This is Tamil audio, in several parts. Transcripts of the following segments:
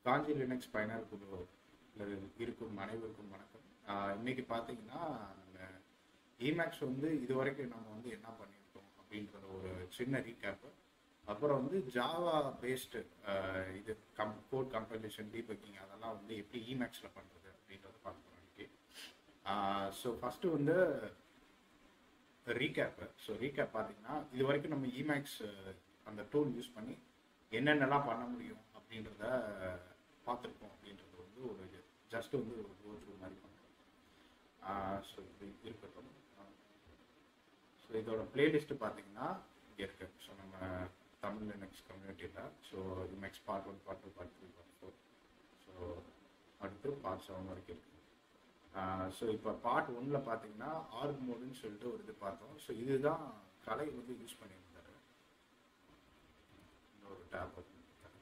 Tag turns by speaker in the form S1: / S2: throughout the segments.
S1: காஞ்சி லினக்ஸ் பயனர் குழு இருக்கும் அனைவருக்கும் வணக்கம் ஆஹ் இன்னைக்கு பார்த்தீங்கன்னா நம்ம இமேக்ஸ் வந்து இது வரைக்கும் நம்ம வந்து என்ன பண்ணியிருக்கோம் அப்படின்றத ஒரு சின்ன ரீகேப்பு அப்புறம் வந்து ஜாவா பேஸ்டு இது கம் கோட் கம்பைலேஷன் டீபக்கிங் அதெல்லாம் வந்து எப்படி இமேக்ஸில் பண்ணுறது அப்படின்றத பார்க்கணும் இன்னைக்கு ஸோ ஃபஸ்ட்டு வந்து ரீகேப்பு ஸோ ரீகேப் பார்த்தீங்கன்னா இது வரைக்கும் நம்ம இமேக்ஸ் அந்த டூல் யூஸ் பண்ணி என்னென்னலாம் பண்ண முடியும் அப்படின்றத பார்த்துருக்கோம் அப்படின்றது வந்து ஒரு ஜஸ்ட் வந்து ஒரு கோ த்ரூ மாதிரி பண்ணுறோம் ஸோ இது இருக்கட்டும் ஸோ இதோட பிளேலிஸ்ட்டு பார்த்தீங்கன்னா இங்கே இருக்கு ஸோ நம்ம தமிழ் லினக்ஸ் கம்யூனிட்டியில் so Emacs part one part two part three part four so அடுத்து பார்ட் செவன் வரைக்கும் இருக்கு ஸோ இப்போ பார்ட் ஒன்ல பார்த்தீங்கன்னா ஆர்க் மோடுன்னு சொல்லிட்டு ஒரு இது பார்த்தோம் ஸோ இதுதான் கலை வந்து யூஸ் பண்ணியிருந்தாரு இன்னொரு டேப் ஓப்பன் பண்ணிட்டாரு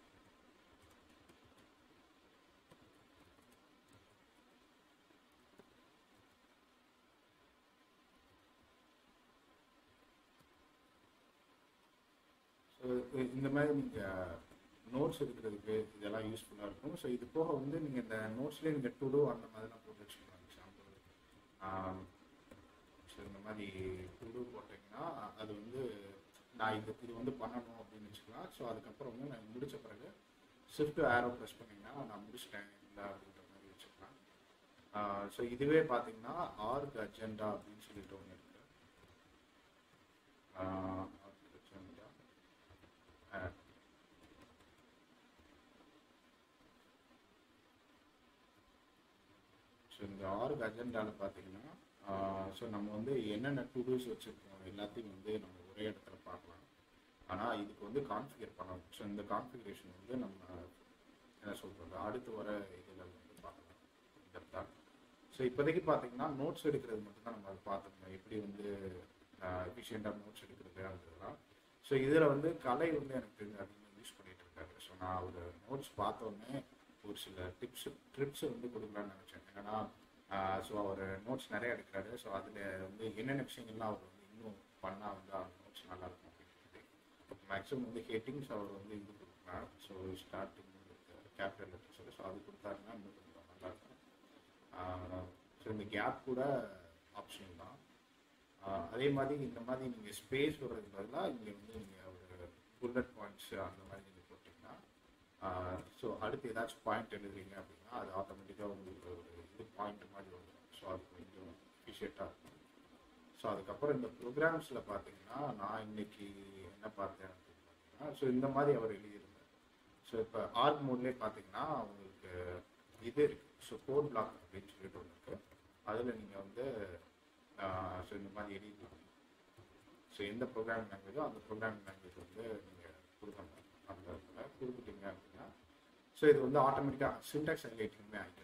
S1: ஸோ இந்த மாதிரி நீங்கள் நோட்ஸ் எடுக்கிறதுக்கு இதெல்லாம் யூஸ்ஃபுல்லாக இருக்கும் ஸோ இது போக வந்து நீங்கள் இந்த நோட்ஸ்லேயே நீங்கள் டுடோ அந்த மாதிரிலாம் போட்டு வச்சுக்கலாம் எக்ஸாம்பிள் ஸோ இந்த மாதிரி டுடோ போட்டிங்கன்னா அது வந்து நான் இது இது வந்து பண்ணணும் அப்படின்னு வச்சுக்கலாம் ஸோ அதுக்கப்புறம் வந்து நான் முடித்த பிறகு ஷிஃப்ட் ஆரோ ப்ரெஸ் பண்ணிங்கன்னா நான் முடிச்சிட்டேன் இல்லை அப்படின்ற மாதிரி வச்சுக்கலாம் ஸோ இதுவே பார்த்தீங்கன்னா ஆர்க் அஜெண்டா அப்படின்னு சொல்லிட்டு ஒன்று இருக்கு ஆர்க் அஜெண்டா ஸோ இந்த ஆர்க் அஜெண்டாவில் பார்த்தீங்கன்னா ஸோ நம்ம வந்து என்னென்ன டூடூஸ் வச்சுருக்கோம் எல்லாத்தையும் வந்து நம்ம ஒரே இடத்துல பார்க்கலாம் ஆனால் இதுக்கு வந்து கான்ஃபிகர் பண்ணணும் ஸோ இந்த கான்ஃபிகரேஷன் வந்து நம்ம என்ன சொல்கிறது அடுத்து வர இதில் வந்து பார்க்கலாம் இந்த ஸோ இப்போதைக்கு பார்த்தீங்கன்னா நோட்ஸ் எடுக்கிறது மட்டும் தான் நம்ம அதை பார்த்துக்கணும் எப்படி வந்து எஃபிஷியண்டாக நோட்ஸ் எடுக்கிறதுலாம் ஸோ இதில் வந்து கலை வந்து எனக்கு தெரிஞ்சு அதிகமாக யூஸ் பண்ணிட்டு இருக்காரு ஸோ நான் ஒரு நோட்ஸ் பார்த்தோன்னே ஒரு சில டிப்ஸ் ட்ரிப்ஸ் வந்து கொடுக்கலான்னு நினச்சேன் ஏன்னா ஸோ அவர் நோட்ஸ் நிறைய எடுக்கிறாரு ஸோ அதில் வந்து என்னென்ன விஷயங்கள்லாம் அவர் வந்து இன்னும் பண்ணால் வந்து அந்த நோட்ஸ் நல்லாயிருக்கும் அப்படின்றது மேக்ஸிமம் வந்து ஹெட்டிங்ஸ் அவர் வந்து இது கொடுக்கலாம் so starting capital letters so அது கொடுத்தாருன்னா இன்னும் கொஞ்சம் நல்லாயிருக்கும் ஸோ இந்த கேப் கூட ஆப்ஷன் தான் அதே மாதிரி இந்த மாதிரி நீங்கள் ஸ்பேஸ் விடுறதுக்கு பதிலாக இங்கே வந்து நீங்கள் ஒரு புல்லட் பாயிண்ட்ஸ் அந்த மாதிரி நீங்கள் போட்டிங்கன்னா ஸோ அடுத்து ஏதாச்சும் பாயிண்ட் எழுதுறீங்க அப்படின்னா அது ஆட்டோமேட்டிக்காக உங்களுக்கு ஒரு இது பாயிண்ட் மாதிரி வந்துடும் ஸோ அது கொஞ்சம் எஃபிஷியண்ட்டாக இருக்கும் ஸோ அதுக்கப்புறம் இந்த ப்ரோக்ராம்ஸில் பார்த்தீங்கன்னா நான் இன்னைக்கு என்ன பார்த்தேன் அப்படின்னு பார்த்தீங்கன்னா ஸோ இந்த மாதிரி அவர் எழுதியிருந்தார் ஸோ இப்போ ஆர்ட் மோட்லேயே பார்த்தீங்கன்னா உங்களுக்கு இது இருக்குது ஸோ கோட் பிளாக் அப்படின்னு சொல்லிட்டு ஒன்று இருக்குது அதில் நீங்கள் வந்து ஸோ இந்த மாதிரி எழுதிக்கலாம் ஸோ எந்த ப்ரோக்ராமிங் லாங்குவேஜோ அந்த ப்ரோக்ராமிங் லாங்குவேஜ் வந்து நீங்கள் கொடுக்கணும் அந்த இடத்துல கொடுத்துட்டீங்க அப்படின்னா ஸோ இது வந்து ஆட்டோமேட்டிக்காக சின்டாக்ஸ் ஹைலைட்டிங்குமே ஆகிட்டு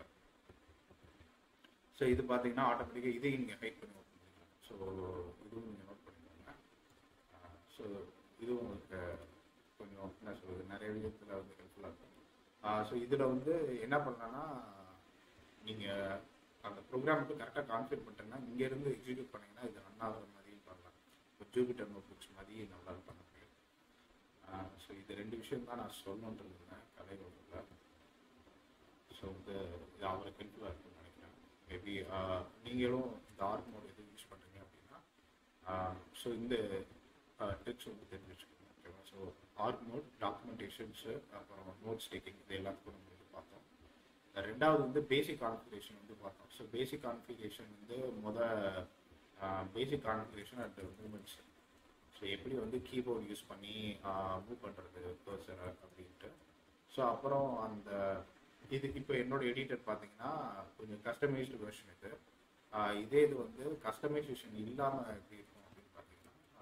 S1: ஸோ இது பார்த்தீங்கன்னா ஆட்டோமேட்டிக்காக இதையும் நீங்கள் ஹைட் பண்ணி ஓப்பன் பண்ணிக்கலாம் ஸோ இதுவும் நீங்கள் நோட் பண்ணிக்கோங்க ஸோ இதுவும் உங்களுக்கு கொஞ்சம் என்ன சொல்கிறது நிறைய விதத்தில் வந்து ஹெல்ப்ஃபுல்லாக இருக்கும் ஸோ இதில் வந்து என்ன பண்ணலான்னா நீங்கள் அந்த ப்ரோக்ராம் மட்டும் கரெக்டாக கான்ஃபிகர் பண்ணிட்டேன்னா இங்கேருந்து எக்ஸிக்யூட் பண்ணிங்கன்னா இது ரன் ஆகிற மாதிரியும் பண்ணலாம் இப்போ ஜூபிட்டர் நோட் புக்ஸ் மாதிரி நம்மளால் பண்ண முடியும் ஸோ இது ரெண்டு விஷயம் தான் நான் சொல்லணுன்ட்டு இருந்தேன் கலை வகுப்பில் ஸோ வந்து இது அவருக்கு ஹெல்ப்ஃபுல்லாக இருக்கும்னு நினைக்கிறேன் மேபி நீங்களும் இந்த ஆர்ட் மோட் எதுவும் யூஸ் பண்ணுறீங்க அப்படின்னா ஸோ இந்த ட்ரிக்ஸ் வந்து தெரிஞ்சு வச்சுக்கோங்க ஓகேவா ஸோ ஆர்ட் மோட் டாக்குமெண்டேஷன்ஸு அப்புறம் நோட்ஸ் டேக்கிங் இது எல்லாத்துக்கும் நம்ம இது பார்த்தோம் ரெண்டாவது வந்து பேசிக் கான்ஃபிகரேஷன் வந்து பார்த்தோம் ஸோ பேசிக் கான்ஃபிகரேஷன் வந்து முத basic configuration at moments so எப்படி வந்து கீபோர்டு யூஸ் பண்ணி மூவ் பண்ணுறது பர்சர் அப்படின்ட்டு ஸோ அப்புறம் அந்த இது இப்போ என்னோட எடிட்டர் பார்த்தீங்கன்னா கொஞ்சம் கஸ்டமைஸ்டு வெர்ஷன் இது இதே இது வந்து கஸ்டமைசேஷன் இல்லாமல் எப்படி இருக்கும் அப்படின்னு பார்த்தீங்கன்னா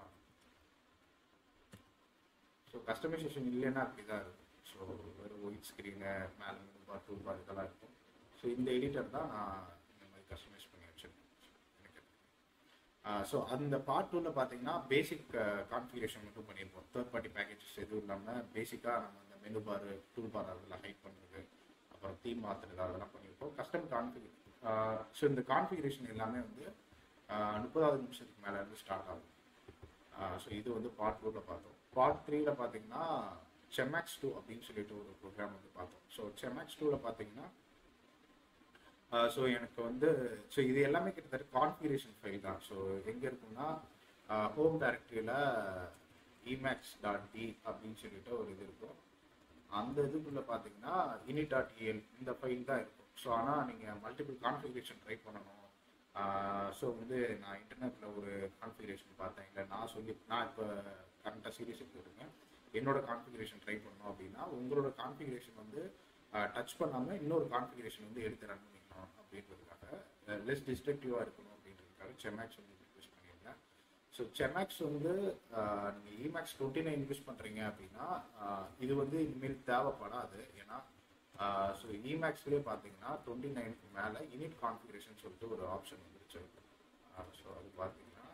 S1: ஸோ கஸ்டமைசேஷன் இல்லைன்னா அப்படி தான் இருக்கும் ஸோ வெறும் ஒயிட் ஸ்க்ரீனு மேலே பார் டூ பார் இதெல்லாம் இருக்கும் ஸோ இந்த எடிட்டர் தான் நான் இந்த மாதிரி கஸ்டமைஸ் பண்ணி வச்சுருக்கேன் எனக்கு ஸோ அந்த பார்ட் டூவில் பார்த்தீங்கன்னா பேசிக் கான்ஃபிகரேஷன் மட்டும் பண்ணியிருப்போம் தேர்ட் பார்ட்டி பேக்கேஜஸ் எதுவும் இல்லாமல் பேசிக்காக நம்ம அந்த மெனு பார் டூல் பார் அதெல்லாம் ஹைட் பண்ணுறது அப்புறம் தீம் மாற்றுறது அதெல்லாம் பண்ணியிருப்போம் கஸ்டம் கான்ஃபிகர் ஸோ இந்த கான்ஃபிகரேஷன் எல்லாமே வந்து முப்பதாவது நிமிஷத்துக்கு மேலே இருந்து ஸ்டார்ட் ஆகும் ஸோ இது வந்து பார்ட் டூவில் பார்த்தோம் பார்ட் த்ரீல பார்த்தீங்கன்னா செமேக்ஸ் டூ அப்படின்னு சொல்லிட்டு ஒரு ப்ரோக்ராம் வந்து பார்த்தோம் ஸோ செமேக்ஸ் டூவில் பார்த்தீங்கன்னா ஸோ எனக்கு வந்து ஸோ இது எல்லாமே கிட்டத்தட்ட கான்ஃபிகரேஷன் ஃபைல் தான் ஸோ எங்கே இருக்குன்னா ஹோம் டைரக்டரியில் இமேக்ஸ் டாட் டி அப்படின்னு சொல்லிட்டு ஒரு இது இருக்கும் அந்த இதுக்குள்ளே பார்த்தீங்கன்னா இனி டாட் இஎல் இந்த ஃபைல் தான் இருக்கும் ஸோ ஆனால் நீங்கள் மல்டிபிள் கான்ஃபிகரேஷன் ட்ரை பண்ணணும் ஸோ வந்து நான் இன்டர்நெட்டில் ஒரு கான்ஃபிகரேஷன் பார்த்தேன் இல்லை நான் சொல்லி நான் இப்போ கரண்ட்டாக சீரியஸ் எடுத்துருக்கேன் என்னோட கான்ஃபிகரேஷன் ட்ரை பண்ணணும் அப்படின்னா உங்களோட கான்ஃபிகரேஷன் வந்து டச் பண்ணாமல் இன்னொரு கான்ஃபிகரேஷன் வந்து எடுத்து ரன் பண்ணிக்கணும் அப்படின்றதுக்காக லெஸ் டிஸ்ட்ரக்டிவாக இருக்கணும் அப்படின்றதுக்காக செமேக்ஸ் வந்து யூஸ் பண்ணியிருந்தேன் ஸோ செமேக்ஸ் வந்து நீங்கள் இமேக்ஸ் டுவெண்ட்டி நைன் யூஸ் பண்ணுறீங்க அப்படின்னா இது வந்து இனிமேல் தேவைப்படாது ஏன்னா ஸோ இமேக்ஸ்லேயே பார்த்தீங்கன்னா டுவெண்ட்டி நைனுக்கு மேலே யூனிட் கான்ஃபிகரேஷன் சொல்லிட்டு ஒரு ஆப்ஷன் வந்துருச்சு ஸோ அது பார்த்தீங்கன்னா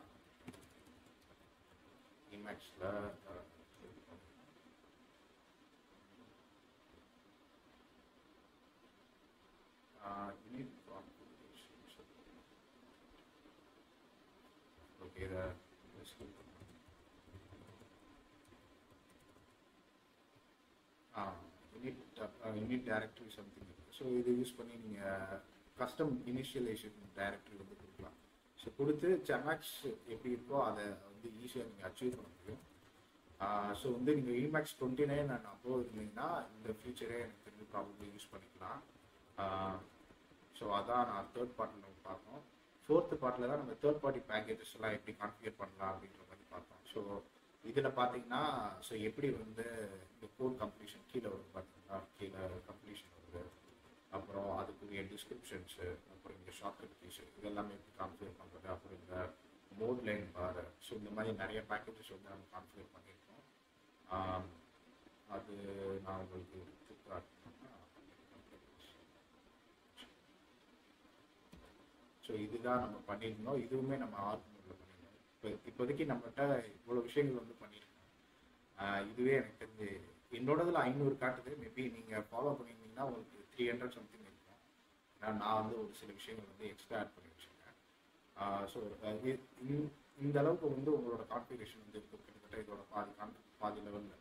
S1: இமேக்ஸில் யூனிட் கான்ஃபிகரேஷன் ஓகே இதை skip ah unit unit directory something இருக்குது ஸோ இது யூஸ் பண்ணி நீங்கள் கஸ்டம் இனிஷியலைசேஷன் டைரக்டரி வந்து கொடுக்கலாம் ஸோ கொடுத்து செமேக்ஸ் எப்படி இருக்கோ அதை வந்து ஈஸியாக நீங்கள் அச்சீவ் பண்ண முடியும் ஸோ வந்து நீங்கள் இமேக்ஸ் டுவெண்ட்டி நைன் அண்ட் அப்போ இருந்தீங்கன்னா இந்த ஃபியூச்சரே எனக்கு தெரிஞ்சு ப்ராபப்ளி யூஸ் பண்ணிக்கலாம் ஸோ அதான் நான் தேர்ட் பார்ட்டில் பார்த்தோம் ஃபோர்த்து பார்ட்டில் தான் நம்ம தேர்ட் பார்ட்டி பேக்கேஜஸ் எல்லாம் எப்படி கான்ஃபிகர் பண்ணலாம் அப்படின்ற மாதிரி பார்த்தோம் ஸோ இதில் பார்த்தீங்கன்னா ஸோ எப்படி வந்து இந்த கோட் கம்ப்ளீஷன் கீழே வருது பார்த்தீங்கன்னா கீழே கம்ப்ளீஷன் வருது அப்புறம் அதுக்குரிய டிஸ்கிரிப்ஷன்ஸு அப்புறம் இந்த ஷார்ட்கட் கீஸ் இது எல்லாமே எப்படி கான்ஃபிகர் பண்ணுறது அப்புறம் இந்த மோட் லைன் பார் ஸோ இந்த மாதிரி நிறைய பேக்கேஜஸ் வந்து நம்ம கான்ஃபிகர் பண்ணியிருக்கோம் அது நான் உங்களுக்கு எடுத்து காட்டினேன்னா ஸோ இதுதான் நம்ம பண்ணியிருந்தோம் இதுவுமே நம்ம ஆர்குமெண்ட்டில் பண்ணியிருந்தோம் இப்போ இப்போதைக்கு நம்மகிட்ட இவ்வளோ விஷயங்கள் வந்து பண்ணியிருக்கோம் இதுவே எனக்கு தெரிஞ்சு என்னோடதுல ஐநூறு காட்டுது மேபி நீங்கள் ஃபாலோ பண்ணியிருந்தீங்கன்னா உங்களுக்கு த்ரீ ஹண்ட்ரட் சம்திங் இருக்கும் ஏன்னா நான் வந்து ஒரு சில விஷயங்கள் வந்து எக்ஸ்ட்ரா ஆட் பண்ணி வச்சுருக்கேன் ஸோ இந்த அளவுக்கு வந்து உங்களோட கான்ஃபிகரேஷன் வந்து இருக்கும் கிட்டத்தட்ட இதோட பாதி கான் பாதி லெவலில்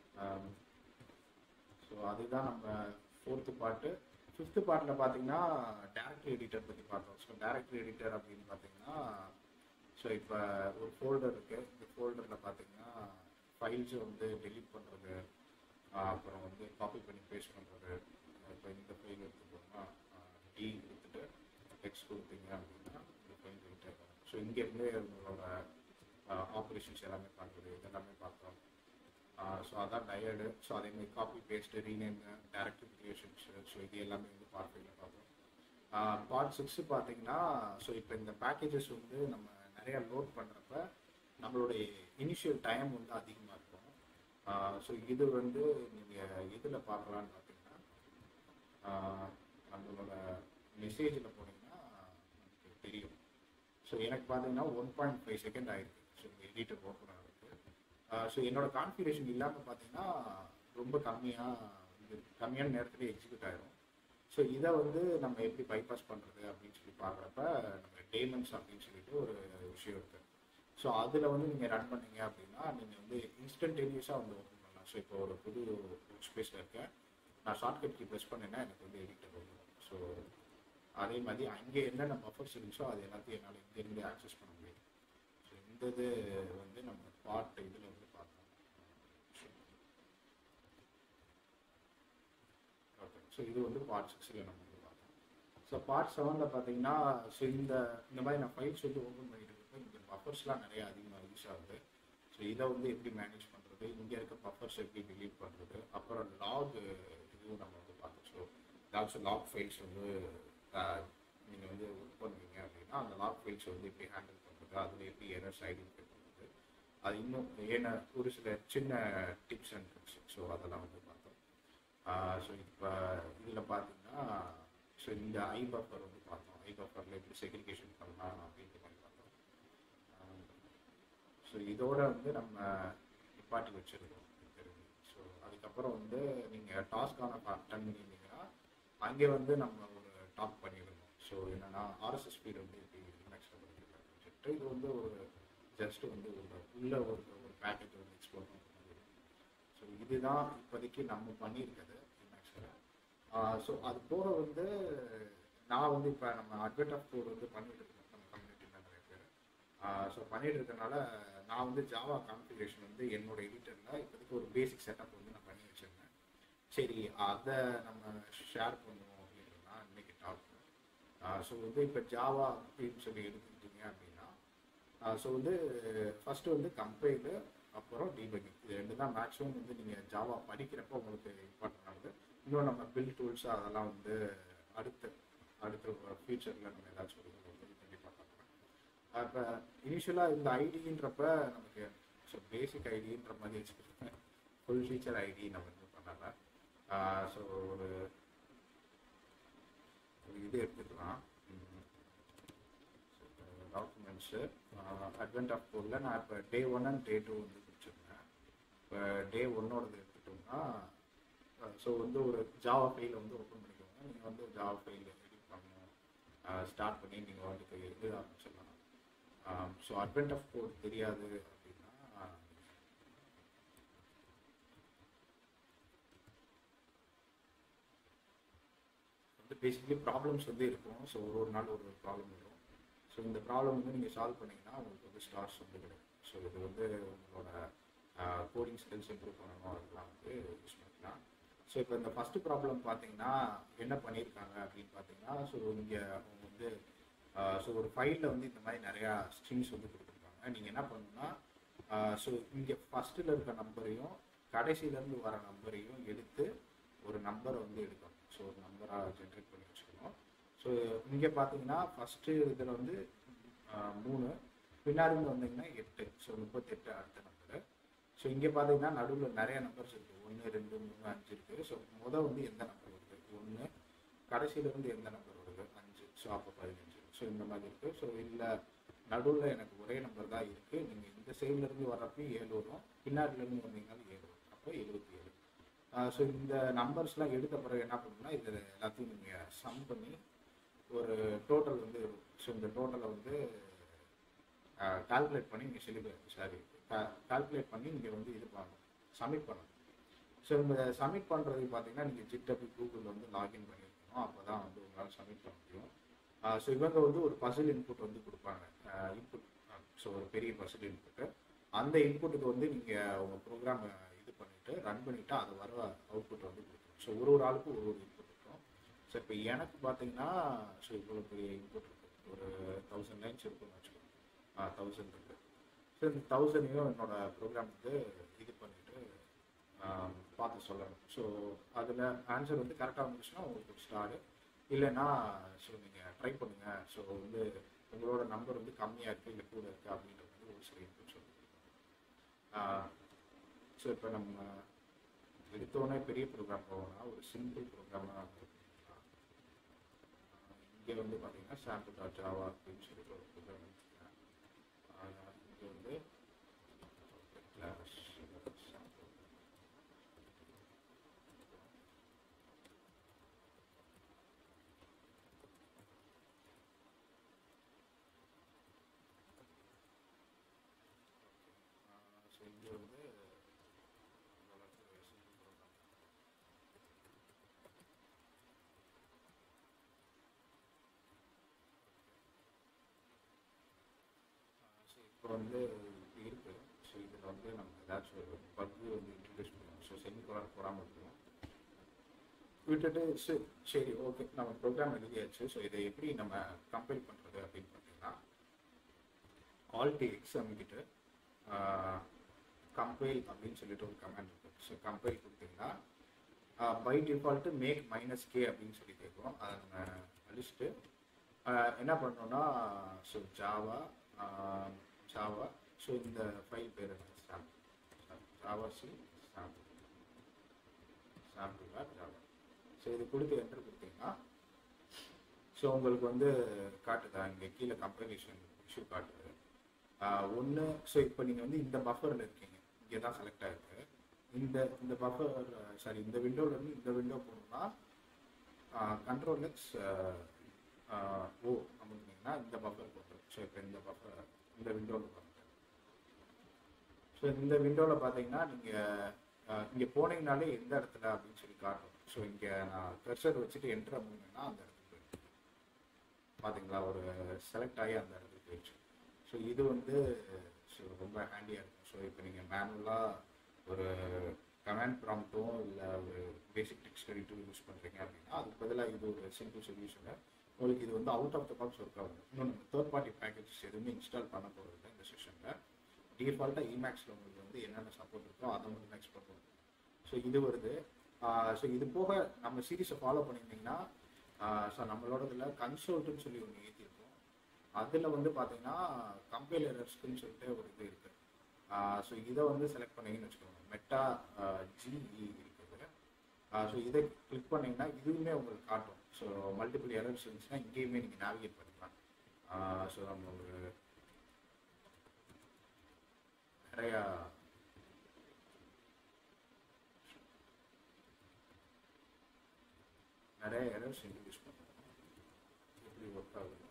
S1: ஸோ அதுதான் நம்ம ஃபோர்த்து பார்ட்டு ஃபிஃப்த்து பார்ட்டில் பார்த்தீங்கன்னா டேரக்டரி எடிட்டர் பற்றி பார்த்தோம் ஸோ டேரக்டரி எடிட்டர் அப்படின்னு பார்த்தீங்கன்னா ஸோ இப்போ ஒரு ஃபோல்டர் இருக்குது இந்த ஃபோல்டரில் பார்த்தீங்கன்னா ஃபைல்ஸை வந்து டெலீட் பண்ணுறது அப்புறம் வந்து காப்பி பண்ணி பேஸ்ட் பண்ணுறது இப்போ இந்த ஃபைல் எடுத்துக்கோங்கன்னா டி எடுத்துட்டு டெக்ஸ்ட் கொடுத்தீங்க அப்படின்னா இந்த ஃபைல் டெலிட் ஆகும் ஸோ இங்கேருந்து உங்களோட ஆப்ரேஷன்ஸ் எல்லாமே பண்ணுறது இதெல்லாமே பார்த்தோம் ஸோ அதான் டயர்டு ஸோ அதேமாதிரி copy paste rename directory creations so இது எல்லாமே வந்து பார்ட் ஃபைவ்ல பார்த்தோம் பார்ட் சிக்ஸ் பார்த்தீங்கன்னா ஸோ இப்போ இந்த பேக்கேஜஸ் வந்து நம்ம நிறைய லோட் பண்ணுறப்ப நம்மளுடைய இனிஷியல் டைம் வந்து அதிகமாக இருக்கும் ஸோ இது வந்து நீங்கள் இதில் பார்க்கலான்னு பார்த்தீங்கன்னா நம்மளோட மெசேஜில் போனீங்கன்னா நமக்கு தெரியும் ஸோ எனக்கு பார்த்தீங்கன்னா ஒன் பாயிண்ட் ஃபைவ் செகண்ட் ஆயிருக்கு ஸோ இந்த எடிட்டர் ஓப்பன் ஆகுது ஸோ என்னோட கான்ஃபிகரேஷன் இல்லாமல் பார்த்தீங்கன்னா ரொம்ப கம்மியாக இது கம்மியான நேரத்தில் எக்ஸிக்யூட் ஆயிரும் ஸோ இதை வந்து நம்ம எப்படி பைபாஸ் பண்ணுறது அப்படின்னு சொல்லி பார்க்குறப்ப நம்ம டேமன்ஸ் அப்படின்னு சொல்லிட்டு ஒரு விஷயம் இருக்குது ஸோ அதில் வந்து நீங்கள் ரன் பண்ணீங்க அப்படின்னா நீங்கள் வந்து இன்ஸ்டன்டேனியஸாக வந்து ஓப்பன் பண்ணலாம் ஸோ இப்போ ஒரு புது ஒர்க் ஸ்பேஸில் இருக்கேன் நான் ஷார்ட்கட் கீ ப்ரெஸ் பண்ணேன்னா எனக்கு வந்து எடிட்டர் வரும் ஸோ அதே மாதிரி அங்கே என்னென்ன பஃபர்ஸ் இருந்துச்சோ அது எல்லாத்தையும் என்னால் இங்கேருந்து ஆக்சஸ் பண்ண முடியும் ஸோ இந்த இது வந்து நம்ம பார்ட் இதில் வந்து பார்த்தோம் ஓகே ஸோ இது வந்து பார்ட் சிக்ஸில் நம்ம வந்து பார்த்தோம் ஸோ பார்ட் செவனில் பார்த்தீங்கன்னா ஸோ இந்த இந்த மாதிரி நான் ஃபைல்ஸ் வந்து ஓப்பன் பண்ணிட்டு இருக்கேன் இங்கே பஃபர்ஸ்லாம் நிறைய அதிகமாக யூஸ் ஆகுது ஸோ இதை வந்து எப்படி மேனேஜ் பண்ணுறது இங்கே இருக்க பஃபர்ஸ் எப்படி டிலீட் பண்ணுறது அப்புறம் லாக் இதுவும் நம்ம வந்து பார்த்தோம் ஸோ ஏதாச்சும் லாக் ஃபைல்ஸ் வந்து நீங்கள் வந்து ஒர்க் பண்ணுவீங்க அப்படின்னா அந்த லாக் ஃபைல்ஸ் வந்து எப்படி ஹேண்டில் பண்ணுறது அதில் எப்படி எரர்ஸ் ஐடென்டிஃபை பண்ணுறது அது இன்னும் ஏன்னா ஒரு சில சின்ன டிப்ஸ் அண்ட் ட்ரிக்ஸ் ஸோ அதெல்லாம் வந்து பார்த்தோம் ஸோ இப்போ இதில் பார்த்தீங்கன்னா ஸோ இந்த ஐ பஃபர் வந்து பார்த்தோம் ஐ பஃபரில் எப்படி செக்ரிகேஷன் பண்ணலாம் அப்படின்ற மாதிரி பார்த்தோம் ஸோ இதோட வந்து நம்ம நிப்பாட்டி வச்சுருக்கோம் தெரிஞ்சு ஸோ அதுக்கப்புறம் வந்து நீங்கள் டாஸ்க்கான அட்டன் பண்ணியிருந்தீங்கன்னா அங்கே வந்து நம்ம ஒரு டாக் பண்ணிடணும் ஸோ என்னென்னா ஆர்எஸ்எஸ் ஸ்பீடு வந்து எப்படி லினக்ஸில் பண்ணிருக்காங்க சொல்லிட்டு இது வந்து ஒரு ஜஸ்ட் வந்து ஒரு உள்ள ஒரு ஒரு பேக்கேஜ் வந்து எக்ஸ்ப்ளோர் பண்ணுற மாதிரி ஸோ இதுதான் இப்போதைக்கு நம்ம பண்ணியிருக்கிறது ஸோ அது போக வந்து நான் வந்து இப்போ நம்ம அட்வெர்ட் ஆஃப் கோட் வந்து பண்ணிட்டு இருக்கோம் நம்ம கம்யூனிட்டியில் நிறைய பேர் ஸோ பண்ணிட்டு இருக்கனால நான் வந்து ஜாவா கான்ஃபிகரேஷன் வந்து என்னோட எடிட்டரில் இப்போதைக்கு ஒரு பேசிக் செட்டப் வந்து நான் பண்ணி வச்சிருந்தேன் சரி அதை நம்ம ஷேர் பண்ணுவோம் அப்படின்றது தான் இன்னைக்கு டாக் ஸோ வந்து இப்போ ஜாவா அப்படின்னு சொல்லி எடுத்துக்கிட்டீங்க அப்படின்னா ஸோ வந்து ஃபஸ்ட்டு வந்து கம்பைலு அப்புறம் டீபக்கிங் இது ரெண்டு தான் மேக்ஸிமம் வந்து நீங்கள் ஜாவா படிக்கிறப்போ உங்களுக்கு இம்பார்ட்டன்ட் ஆகுது இன்னும் நம்ம பில் டூல்ஸ் அதெல்லாம் வந்து அடுத்த அடுத்த ஃபியூச்சரில் நம்ம ஏதாச்சும் ஒரு வந்து கண்டிப்பாக பார்க்கலாம் இப்போ இனிஷியலாக இந்த ஐடின்றப்ப நமக்கு ஸோ பேசிக் ஐடின்ற மாதிரி வச்சுக்கிட்டோம் ஃபுல் ஃபீச்சர் ஐடி நம்ம இது பண்ணல ஸோ ஒரு ஒரு இது எடுத்துக்கலாம் டாக்குமெண்ட்ஸு அட்வென்ட் ஆஃப் கோடில் நான் இப்போ day one and day two வந்து கொடுத்துருந்தேன் இப்போ டே ஒன்னோடது எடுத்துட்டோம்னா ஸோ வந்து ஒரு ஜாவா ஃபைலை வந்து ஓப்பன் பண்ணிக்கோங்க நீங்கள் வந்து ஜாவா ஃபைல் எடிட் பண்ணணும் ஸ்டார்ட் பண்ணி நீங்கள் வந்துட்டு இது ஆரம்பிச்சிடலாம் ஸோ அட்வென்ட் ஆஃப் கோட் தெரியாது அப்படின்னா வந்து பேசிக்கலி ப்ராப்ளம்ஸ் வந்து இருக்கும் ஸோ ஒரு ஒரு நாள் ஒரு ஒரு ப்ராப்ளம் வரும் ஸோ இந்த ப்ராப்ளம் வந்து நீங்கள் சால்வ் பண்ணீங்கன்னா உங்களுக்கு வந்து ஸ்டார்ஸ் வந்து கிடைக்கும் ஸோ இது வந்து உங்களோட கோடிங் ஸ்கில்ஸ் இம்ப்ரூவ் பண்ணணும் அதெல்லாம் வந்து யூஸ் பண்ணிக்கலாம் ஸோ இப்போ இந்த ஃபஸ்ட்டு ப்ராப்ளம் பார்த்தீங்கன்னா என்ன பண்ணியிருக்காங்க அப்படின்னு பார்த்தீங்கன்னா ஸோ இங்கே அவங்க வந்து ஸோ ஒரு ஃபைலில் வந்து இந்த மாதிரி நிறையா ஸ்ட்ரிங்ஸ் வந்து கொடுத்துருக்காங்க நீங்கள் என்ன பண்ணணும்னா ஸோ இங்கே ஃபஸ்ட்டில் இருக்க நம்பரையும் கடைசியிலேருந்து வர நம்பரையும் எடுத்து ஒரு நம்பரை வந்து எடுக்கணும் ஸோ ஒரு நம்பராக ஜென்ரேட் பண்ணி வச்சுக்கணும் ஸோ இங்கே பார்த்தீங்கன்னா ஃபஸ்ட்டு இதில் வந்து மூணு பின்னாடி வந்தீங்கன்னா எட்டு ஸோ முப்பத்தெட்டு அடுத்த நம்பரு ஸோ இங்கே பார்த்தீங்கன்னா நடுவில் நிறைய நம்பர்ஸ் இருக்குது ஒன்று ரெண்டு மூணு அஞ்சு இருக்குது ஸோ முதல் வந்து எந்த நம்பர் வருது ஒன்று கடைசியில் வந்து எந்த நம்பர் வருது அஞ்சு ஸோ அப்போ பதினஞ்சு ஸோ இந்த மாதிரி இருக்குது ஸோ இல்லை நடுவில் எனக்கு ஒரே நம்பர் தான் இருக்குது நீங்கள் இந்த சைட்லேருந்து வர்றப்ப ஏழு வரும் பின்னாடிலேருந்து வந்தீங்கன்னாலும் ஏழு வரும் அப்போ எழுபத்தி ஏழு ஸோ இந்த நம்பர்ஸ்லாம் எடுத்த பிறகு என்ன பண்ணணும்னா இது எல்லாத்தையும் நீங்கள் சம் பண்ணி ஒரு டோட்டல் வந்து ஸோ இந்த டோட்டலை வந்து கால்குலேட் பண்ணி நீங்கள் செலிப்ரேட் சாரி கால்குலேட் பண்ணி நீங்கள் வந்து இது பண்ணணும் சப்மிட் பண்ணணும் ஸோ இந்த சப்மிட் பண்ணுறதுக்கு பார்த்தீங்கன்னா நீங்கள் ஜிட்டபி கூகுளில் வந்து லாகின் பண்ணியிருக்கணும் அப்போ தான் வந்து உங்களால் சப்மிட் பண்ண முடியும் ஸோ இவங்க வந்து ஒரு பசில் இன்புட் வந்து கொடுப்பாங்க இன்புட் ஸோ ஒரு பெரிய பசில் இன்புட்டு அந்த இன்புட்டுக்கு வந்து நீங்கள் உங்கள் ப்ரோக்ராம் இது பண்ணிவிட்டு ரன் பண்ணிவிட்டு அது வர அவுட்புட் வந்து கொடுக்கணும் ஸோ ஒரு ஒரு ஆளுக்கும் ஒரு ஒரு இன்புட் இருக்கும் ஸோ இப்போ எனக்கு பார்த்தீங்கன்னா ஸோ இவ்வளோ பெரிய இன்புட் இருக்குது ஒரு தௌசண்ட் லைன்ஸ் இருக்குன்னு வச்சுக்கோங்க தௌசண்ட் இருக்குது ஸோ இந்த தௌசண்டையும் என்னோட ப்ரோக்ராம் வந்து இது பண்ணிவிட்டு பார்த்து சொல்லணும் ஸோ அதில் ஆன்சர் வந்து கரெக்டாக வந்துச்சுன்னா உங்களுக்கு ஒரு ஸ்டாரு இல்லைன்னா ஸோ நீங்கள் ட்ரை பண்ணுங்கள் ஸோ வந்து உங்களோட நம்பர் வந்து கம்மியாக இருக்குது இல்லை கூட இருக்குது அப்படின்றது வந்து ஒரு சில இன்புட் சொல்லி ஸோ இப்போ நம்ம எடுத்தோடனே பெரிய ப்ரோக்ராம் போகணும்னா ஒரு சிம்பிள் ப்ரோக்ராமாக இங்கே வந்து பார்த்தீங்கன்னா சாம்பிள் டாட் ஜாவா அப்படின்னு சொல்லிட்டு ஒரு ப்ரோக்ராம் எடுத்துக்கிறேன் இங்கே வந்து கிளாஸ் சாம்பிள் ஸோ இங்கே வந்து ஸோ இப்போ வந்து இப்படி இருக்கு ஸோ இதில் வந்து நம்ம ஏதாச்சும் ஒரு பக்கு வந்து இன்ட்ரடியூஸ் பண்ணுவோம் ஸோ செமி கோலர் போடாமல் இருக்கணும் விட்டுட்டு சரி சரி ஓகே நம்ம ப்ரோக்ராம் எழுதியாச்சு ஸோ இதை எப்படி நம்ம கம்பைல் பண்ணுறது அப்படின்னு பார்த்தீங்கன்னா ஆல்டி எக்ஸ் அமைக்கிட்டு கம்பைல் அப்படின்னு சொல்லிட்டு ஒரு கமெண்ட் இருக்கு ஸோ கம்பைல் கொடுத்தீங்கன்னா by default make minus K அப்படின்னு சொல்லி கேட்கும் அதை நம்ம அழிச்சிட்டு என்ன பண்ணோம்னா ஸோ ஜாவா ஜாவா ஸோ இந்த ஃபைல் பேர் Java C sample sample Java so இது கொடுத்து என்டர் கொடுத்தீங்கன்னா ஸோ உங்களுக்கு வந்து காட்டுதா இங்கே கீழே கம்பைலேஷன் இஷ்யூ காட்டுது ஒன்று ஸோ இப்போ நீங்கள் வந்து இந்த பஃபரில் இருக்கீங்க இங்கே தான் செலக்ட் ஆகிருக்கு இந்த இந்த பஃபர் சாரி இந்த விண்டோவிலேருந்து இந்த விண்டோ போகணும்னா கண்ட்ரோல் எக்ஸ் ஓ அப்படின்னா இந்த பஃபர் போட்டுரும் ஸோ இப்போ இந்த பஃபர் இந்த விண்டோவில் பார்த்துட்டு ஸோ இந்த விண்டோவில் பார்த்தீங்கன்னா நீங்கள் இங்கே போனீங்கனாலே எந்த இடத்துல அப்படின்னு சொல்லி காட்டும் ஸோ இங்கே நான் கர்சர் வச்சுட்டு என்ட்ரு அப்படின்னா அந்த இடத்துக்கு போயிடுச்சு பார்த்தீங்களா ஒரு செலக்ட் ஆகி அந்த இடத்துக்கு போயிடுச்சு ஸோ இது வந்து ஸோ ரொம்ப ஹேண்டியாக இருக்கும் ஸோ இப்போ நீங்கள் மேனுவலாக ஒரு கமெண்ட் ப்ராம்ப்ட்டும் இல்லை ஒரு பேசிக் டெக்ஸ்ட் எடிட்டும் யூஸ் பண்ணுறீங்க அப்படின்னா அதுக்கு பதிலாக இது ஒரு சிம்பிள் சொல்யூஷனு உங்களுக்கு இது வந்து out of the box work ஆகும் இன்னொன்று தேர்ட் பார்ட்டி பேக்கேஜஸ் எதுவுமே இன்ஸ்டால் பண்ண போகிறது இல்லை இந்த செஷனில் டிஃபால்ட்டாக இமேக்ஸில் உங்களுக்கு வந்து என்னென்ன சப்போர்ட் இருக்கோ அதை மட்டும் எக்ஸ்போர்ட் பண்ணும் ஸோ இது வருது ஸோ இது போக நம்ம சீரீஸை ஃபாலோ பண்ணியிருந்தீங்கன்னா ஸோ நம்மளோட இதில் கன்சோல்ட்டுன்னு சொல்லி ஒன்று ஏற்றிருக்கோம் அதில் வந்து பார்த்தீங்கன்னா கம்பைல் எரர்ஸ்க்குன்னு சொல்லிட்டு ஒரு இது இருக்குது ஸோ இதை வந்து செலக்ட் பண்ணீங்கன்னு வச்சுக்கோங்க மெட்டா ஜிஇ இருக்குது ஸோ இதை கிளிக் பண்ணீங்கன்னா இதுவுமே உங்களுக்கு காட்டும் ஸோ மல்டிபிள் எரர்ஸ் இருந்துச்சுன்னா இங்கேயுமே நீங்கள் நேவிகேட் பண்ணிக்கலாம் ஸோ நம்ம ஒரு நிறையா நிறைய எரர்ஸ் இன்ட்ரடியூஸ் பண்ணுவோம் எப்படி ஒர்க் ஆகுது